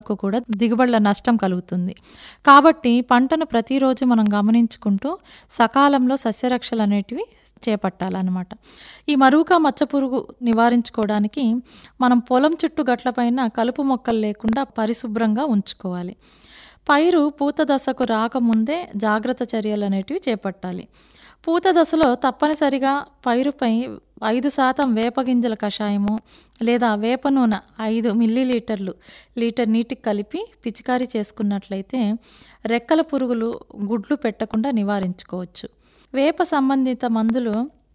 కు కూడా దిగుబడుల నష్టం కలుగుతుంది కాబట్టి పంటను ప్రతిరోజు మనం గమనించుకుంటూ సకాలంలో సస్యరక్షలు అనేటివి చేపట్టాలన్నమాట ఈ మరువుక మచ్చ పురుగు నివారించుకోవడానికి మనం పొలం చుట్టూ గట్లపైన కలుపు మొక్కలు లేకుండా పరిశుభ్రంగా ఉంచుకోవాలి పైరు పూత దశకు రాకముందే జాగ్రత్త చర్యలు అనేటివి చేపట్టాలి పూత దశలో తప్పనిసరిగా పైరుపై ఐదు శాతం వేపగింజల కషాయము లేదా వేప నూనె ఐదు మిల్లీలీటర్లు లీటర్ నీటికి కలిపి పిచికారీ చేసుకున్నట్లయితే రెక్కల పురుగులు గుడ్లు పెట్టకుండా నివారించుకోవచ్చు వేప సంబంధిత మందులు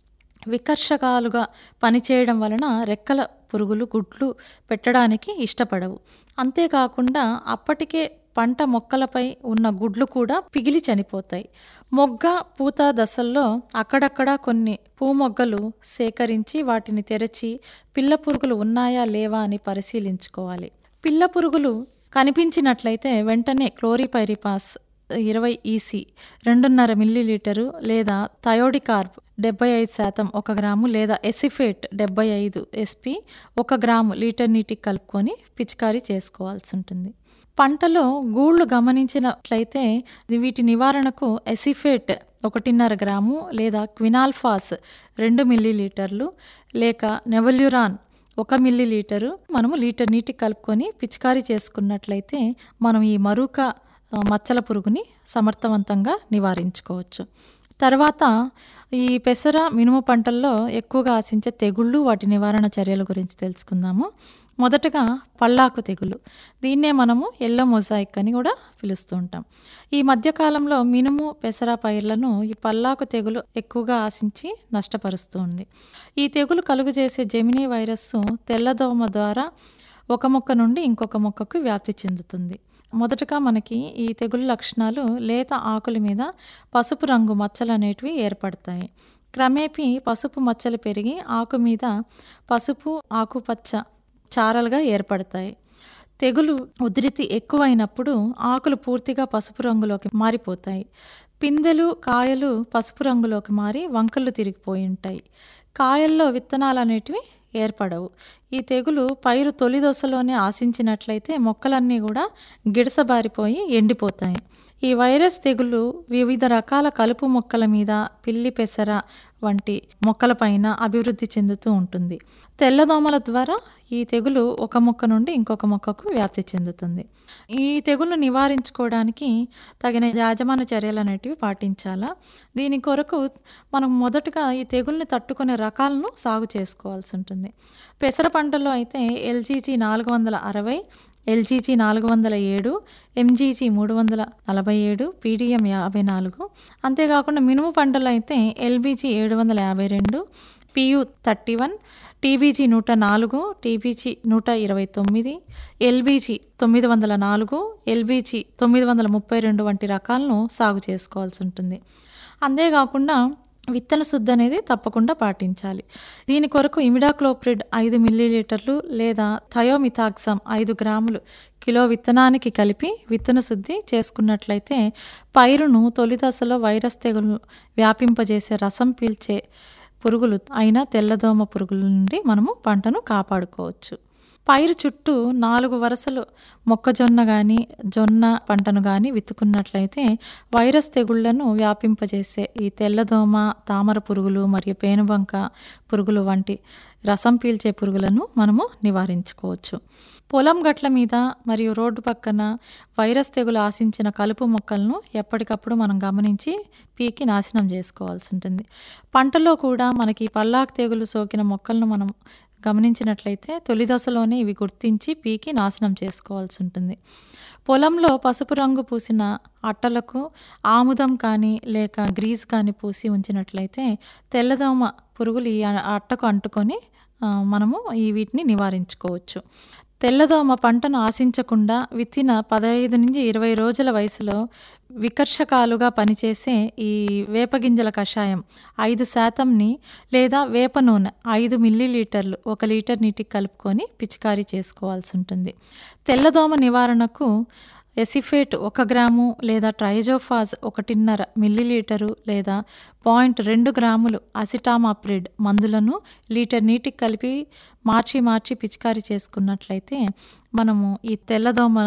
వికర్షకాలుగా పనిచేయడం వలన రెక్కల పురుగులు గుడ్లు పెట్టడానికి ఇష్టపడవు అంతేకాకుండా అప్పటికే పంట మొక్కలపై ఉన్న గుడ్లు కూడా పిగిలి చనిపోతాయి మొగ్గ పూత దశల్లో అక్కడక్కడ కొన్ని పూమొగ్గలు సేకరించి వాటిని తెరచి పిల్ల పురుగులు ఉన్నాయా లేవా అని పరిశీలించుకోవాలి పిల్ల పురుగులు కనిపించినట్లయితే వెంటనే క్లోరిపైరిపాస్ ఇరవై ఈసీ రెండున్నర మిల్లీలీటరు లేదా థయోడికార్బ్ డెబ్బై ఐదు శాతం ఒక గ్రాము లేదా ఎసిఫేట్ డెబ్బై ఐదు ఎస్పి ఒక గ్రాము లీటర్ నీటికి కలుపుకొని పిచికారీ చేసుకోవాల్సి ఉంటుంది పంటలో గూళ్ళు గమనించినట్లయితే వీటి నివారణకు ఎసిఫేట్ ఒకటిన్నర గ్రాము లేదా క్వినాల్ఫాస్ రెండు మిల్లీలీటర్లు లేక నెవల్యూరాన్ ఒక మిల్లీ లీటరు మనము లీటర్ నీటికి కలుపుకొని పిచికారీ చేసుకున్నట్లయితే మనం ఈ మరూక మచ్చల పురుగుని సమర్థవంతంగా నివారించుకోవచ్చు తర్వాత ఈ పెసర మినుము పంటల్లో ఎక్కువగా ఆశించే తెగుళ్ళు వాటి నివారణ చర్యల గురించి తెలుసుకుందాము మొదటగా పల్లాకు తెగులు దీన్నే మనము ఎల్లో మొజాయిక్ అని కూడా పిలుస్తూ ఉంటాం ఈ మధ్యకాలంలో మినుము పెసర పైర్లను ఈ పల్లాకు తెగులు ఎక్కువగా ఆశించి నష్టపరుస్తూ ఉంది ఈ తెగులు కలుగు చేసే జెమినీ వైరస్ తెల్లదోమ ద్వారా ఒక మొక్క నుండి ఇంకొక మొక్కకు వ్యాప్తి చెందుతుంది మొదటగా మనకి ఈ తెగులు లక్షణాలు లేత ఆకుల మీద పసుపు రంగు మచ్చలు అనేటివి ఏర్పడతాయి క్రమేపీ పసుపు మచ్చలు పెరిగి ఆకు మీద పసుపు ఆకుపచ్చ చారలుగా ఏర్పడతాయి తెగులు ఉధృతి ఎక్కువైనప్పుడు ఆకులు పూర్తిగా పసుపు రంగులోకి మారిపోతాయి పిందెలు కాయలు పసుపు రంగులోకి మారి వంకలు తిరిగిపోయి ఉంటాయి కాయల్లో విత్తనాలు అనేటివి ఏర్పడవు ఈ తెగులు పైరు తొలి దశలోనే ఆశించినట్లయితే మొక్కలన్నీ కూడా గిడసబారిపోయి ఎండిపోతాయి ఈ వైరస్ తెగులు వివిధ రకాల కలుపు మొక్కల మీద పిల్లి పెసర వంటి మొక్కలపైన అభివృద్ధి చెందుతూ ఉంటుంది తెల్లదోమల ద్వారా ఈ తెగులు ఒక మొక్క నుండి ఇంకొక మొక్కకు వ్యాప్తి చెందుతుంది ఈ తెగులు నివారించుకోవడానికి తగిన యాజమాన్య చర్యలు అనేటివి పాటించాలా దీని కొరకు మనం మొదటగా ఈ తెగుల్ని తట్టుకునే రకాలను సాగు చేసుకోవాల్సి ఉంటుంది పెసర పంటలో అయితే ఎల్జీజీ నాలుగు వందల అరవై ఎల్జీజీ నాలుగు వందల ఏడు ఎంజీజీ మూడు వందల నలభై ఏడు పీడిఎం యాభై నాలుగు అంతేకాకుండా మినుము పంటలు అయితే ఎల్బీజీ ఏడు వందల యాభై రెండు పియు థర్టీ వన్ టీబీజీ నూట నాలుగు టీబీజీ నూట ఇరవై తొమ్మిది ఎల్బీజీ తొమ్మిది వందల నాలుగు ఎల్బీజీ తొమ్మిది వందల ముప్పై రెండు వంటి రకాలను సాగు చేసుకోవాల్సి ఉంటుంది అంతేకాకుండా విత్తన శుద్ధి అనేది తప్పకుండా పాటించాలి దీని కొరకు ఇమిడాక్లోప్రిడ్ ఐదు మిల్లీలీటర్లు లేదా థయోమిథాక్సమ్ ఐదు గ్రాములు కిలో విత్తనానికి కలిపి విత్తన శుద్ధి చేసుకున్నట్లయితే పైరును తొలి దశలో వైరస్ తెగులు వ్యాపింపజేసే రసం పీల్చే పురుగులు అయిన తెల్లదోమ పురుగుల నుండి మనము పంటను కాపాడుకోవచ్చు పైరు చుట్టూ నాలుగు వరుసలు మొక్కజొన్న కానీ జొన్న పంటను కానీ విత్తుకున్నట్లయితే వైరస్ తెగుళ్లను వ్యాపింపజేసే ఈ తెల్లదోమ తామర పురుగులు మరియు పేనుబంక పురుగులు వంటి రసం పీల్చే పురుగులను మనము నివారించుకోవచ్చు పొలం గట్ల మీద మరియు రోడ్డు పక్కన వైరస్ తెగులు ఆశించిన కలుపు మొక్కలను ఎప్పటికప్పుడు మనం గమనించి పీకి నాశనం చేసుకోవాల్సి ఉంటుంది పంటలో కూడా మనకి పల్లాకు తెగులు సోకిన మొక్కలను మనం గమనించినట్లయితే తొలి దశలోనే ఇవి గుర్తించి పీకి నాశనం చేసుకోవాల్సి ఉంటుంది పొలంలో పసుపు రంగు పూసిన అట్టలకు ఆముదం కానీ లేక గ్రీజ్ కానీ పూసి ఉంచినట్లయితే తెల్లదోమ పురుగులు ఈ అట్టకు అంటుకొని మనము ఈ వీటిని నివారించుకోవచ్చు తెల్లదోమ పంటను ఆశించకుండా విత్తిన పదహైదు నుంచి ఇరవై రోజుల వయసులో వికర్షకాలుగా పనిచేసే ఈ వేపగింజల కషాయం ఐదు శాతంని లేదా వేప నూనె ఐదు మిల్లీలీటర్లు ఒక లీటర్ నీటికి కలుపుకొని పిచికారీ చేసుకోవాల్సి ఉంటుంది తెల్లదోమ నివారణకు ఎసిఫేట్ ఒక గ్రాము లేదా ట్రైజోఫాజ్ ఒకటిన్నర మిల్లీలీటరు లేదా పాయింట్ రెండు గ్రాములు అసిటామాప్రిడ్ మందులను లీటర్ నీటికి కలిపి మార్చి మార్చి పిచికారీ చేసుకున్నట్లయితే మనము ఈ తెల్లదోమ